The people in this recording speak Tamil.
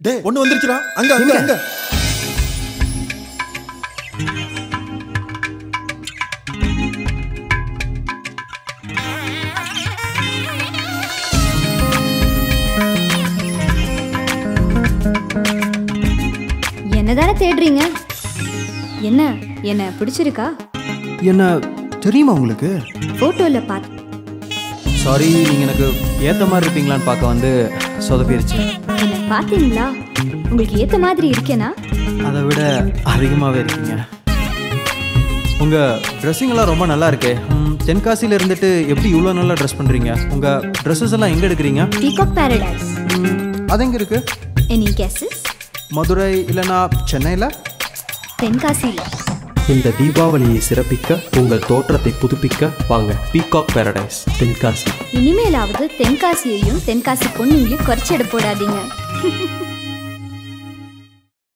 டே ஒண்ணு வந்துருச்சுடா அங்க அங்க அங்க என்னதானே தேடுறீங்க என்ன என்ன பிடிச்சிருக்கா என்ன தெரியுமா உங்களுக்கு போட்டோல பார்த்து சாரி நீங்கள் எனக்கு ஏற்ற மாதிரி இருப்பீங்களான்னு பார்க்க வந்து சொதப்பிருச்சு என்ன பார்த்தீங்களா உங்களுக்கு ஏத்த மாதிரி இருக்கேனா அதை விட அதிகமாகவே இருக்கீங்க உங்கள் ட்ரெஸ்ஸிங்கெல்லாம் ரொம்ப நல்லா இருக்கே ம், தென்காசியில் இருந்துட்டு எப்படி இவ்வளோ நல்லா ட்ரெஸ் பண்ணுறீங்க உங்கள் ட்ரெஸ்ஸஸ் எல்லாம் எங்கே எடுக்கிறீங்க பீகாக் பாரடைஸ் ம், அது எங்கே இருக்குது எனி கெஸஸ் மதுரை இல்லைன்னா சென்னையில் தென்காசியில் இந்த தீபாவளியை சிறப்பிக்க உங்கள் தோற்றத்தை புதுப்பிக்க வாங்க பீகாக் பாரடைஸ் தென்காசி இனிமேலாவது தென்காசியையும் தென்காசி பொண்ணுங்களையும் குறைச்சிட போடாதீங்க